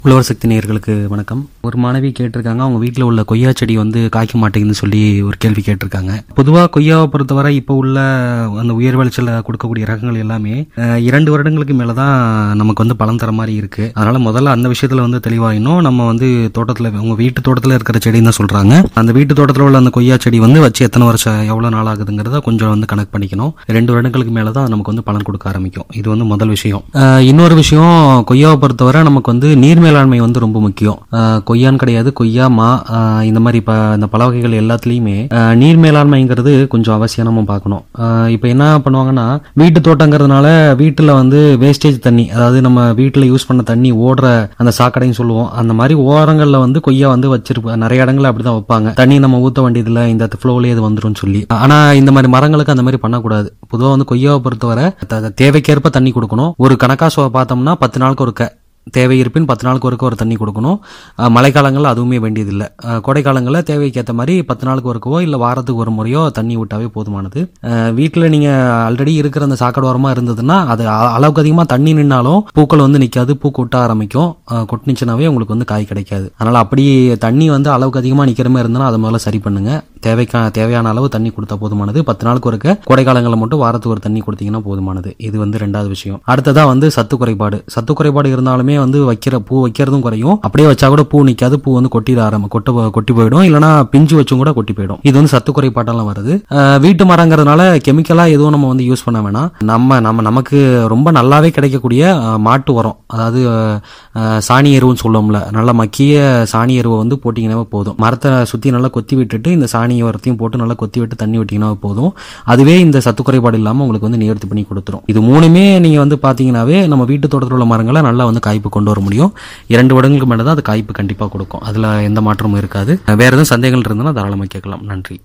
உழவர் சக்தி நேயர்களுக்கு வணக்கம் ஒரு மாணவி கேட்டிருக்காங்க அவங்க வீட்டில் உள்ள கொய்யா செடி வந்து காய்க்க மாட்டேங்குதுன்னு சொல்லி ஒரு கேள்வி கேட்டிருக்காங்க பொதுவாக கொய்யாவை பொறுத்தவரை இப்போ உள்ள அந்த உயர் விளைச்சல கொடுக்கக்கூடிய ரகங்கள் எல்லாமே அஹ், இரண்டு வருடங்களுக்கு மேலே தான் நமக்கு வந்து பலன் தர மாதிரி இருக்கு அதனால முதல்ல அந்த விஷயத்தில் வந்து தெளிவாயினும் நம்ம வந்து தோட்டத்தில் உங்க வீட்டு தோட்டத்தில் இருக்கிற செடின்னு தான் சொல்றாங்க அந்த வீட்டு தோட்டத்தில் உள்ள அந்த கொய்யா செடி வந்து வச்சு எத்தனை வருஷம் எவ்வளோ நாள் ஆகுதுங்கிறத கொஞ்சம் வந்து கணக்கு பண்ணிக்கணும் ரெண்டு வருடங்களுக்கு மேலே தான் நமக்கு வந்து பலன் கொடுக்க ஆரம்பிக்கும் இது வந்து முதல் விஷயம் அஹ், இன்னொரு விஷயம் கொய்யாவை பொறுத்தவரை நமக்கு வந்து நீர் மேலாண்மை வந்து ரொம்ப முக்கியம் அஹ், கொய்யான்னு கிடையாது கொய்யா மா அஹ், இந்த மாதிரி இப்போ இந்த பல வகைகள் எல்லாத்துலேயுமே அஹ், நீர் மேலாண்மைங்கிறது கொஞ்சம் அவசியம் நம்ம பார்க்கணும் இப்போ என்ன பண்ணுவாங்கன்னா வீட்டு தோட்டங்கிறதுனால வீட்டில் வந்து வேஸ்டேஜ் தண்ணி அதாவது நம்ம வீட்டில் யூஸ் பண்ண தண்ணி ஓடுற அந்த சாக்கடைன்னு சொல்லுவோம் அந்த மாதிரி ஓரங்களில் வந்து கொய்யா வந்து வச்சிருப்ப நிறைய இடங்கள்ல அப்படிதான் வைப்பாங்க தண்ணி நம்ம ஊற்ற வேண்டியதில்லை இந்த ஃப்ளோலேயே இது வந்துரும்னு சொல்லி ஆனா இந்த மாதிரி மரங்களுக்கு அந்த மாதிரி பண்ணக்கூடாது பொதுவாக வந்து கொய்யாவை பொறுத்தவரை த- தேவைக்கேற்ப தண்ணி கொடுக்கணும் ஒரு கணக்கா சொ- பார்த்தோம்னா பத்து நாளுக்கு ஒருக்க தேவை இருப்பின் பத்து நாளுக்கு ஒருக்க ஒரு தண்ணி கொடுக்கணும் அஹ் மழைக்காலங்கள்ல அதுவுமே வேண்டியதில்லை அஹ் கோடைக்காலங்களில் தேவைக்கு ஏற்ற மாதிரி பத்து நாளுக்கு ஒருக்கவோ இல்லை வாரத்துக்கு ஒரு முறையோ தண்ணி விட்டாவே போதுமானது வீட்டில் நீங்கள் ஆல்ரெடி இருக்கிற அந்த சாக்கடை ஓரமாக இருந்ததுன்னா அது அ- அளவுக்கு அதிகமாக தண்ணி நின்னாலும் பூக்கள் வந்து நிற்காது பூ கொட்ட ஆரம்பிக்கும் அஹ் கொட்டுனுச்சுனாவே உங்களுக்கு வந்து காய் கிடைக்காது அதனால் அப்படி தண்ணி வந்து அளவுக்கு அதிகமாக நிற்கிற மாதிரி இருந்தாலும் அதை முதல்ல சரி பண்ணுங்க தேவைக்கா தேவையான அளவு தண்ணி கொடுத்தா போதுமானது பத்து நாளுக்கு ஒருக்க கோடை காலங்களில் மட்டும் வாரத்துக்கு ஒரு தண்ணி கொடுத்தீங்கன்னா போதுமானது இது வந்து ரெண்டாவது விஷயம் அடுத்ததா வந்து சத்து குறைபாடு சத்து குறைபாடு இருந்தாலுமே வந்து வைக்கிற பூ வைக்கிறதும் குறையும் அப்படியே வச்சா கூட பூ நிக்காது பூ வந்து கொட்டிட ஆரம்பி கொட்ட கொட்டி போயிடும் இல்லைன்னா பிஞ்சு வச்சும் கூட கொட்டி போயிடும் இது வந்து சத்து குறைபாட்டெல்லாம் வருது அஹ் வீட்டு மரங்கிறதுனால கெமிக்கலா எதுவும் நம்ம வந்து யூஸ் பண்ண வேணாம் நம்ம நம்ம நமக்கு ரொம்ப நல்லாவே கிடைக்கக்கூடிய அஹ், மாட்டு உரம் அதாவது அஹ், சாணி எருவுன்னு சொல்லுவோம்ல நல்லா மக்கிய சாணி எருவை வந்து போட்டிங்கன்னாவே போதும் மரத்தை சுற்றி நல்லா கொத்தி விட்டுட்டு இந்த சாணி உரத்தையும் போட்டு நல்லா கொத்தி விட்டு தண்ணி விட்டிங்கன்னா போதும் அதுவே இந்த சத்து குறைபாடு இல்லாமல் உங்களுக்கு வந்து நிவர்த்தி பண்ணி கொடுத்துரும் இது மூணுமே நீங்கள் வந்து பார்த்தீங்கன்னாவே நம்ம வீட்டு தோட்டத்தில் உள்ள மரங்களை நல்லா வந்து காய்ப்பு கொண்டு வர முடியும் இரண்டு வருடங்களுக்கு மேலே தான் அது காய்ப்பு கண்டிப்பாக கொடுக்கும் அதில் எந்த மாற்றமும் இருக்காது வேறு எதுவும் சந்தேகங்கள் இருந்ததுன்னா தாராளமாக கேட்கலாம் நன்றி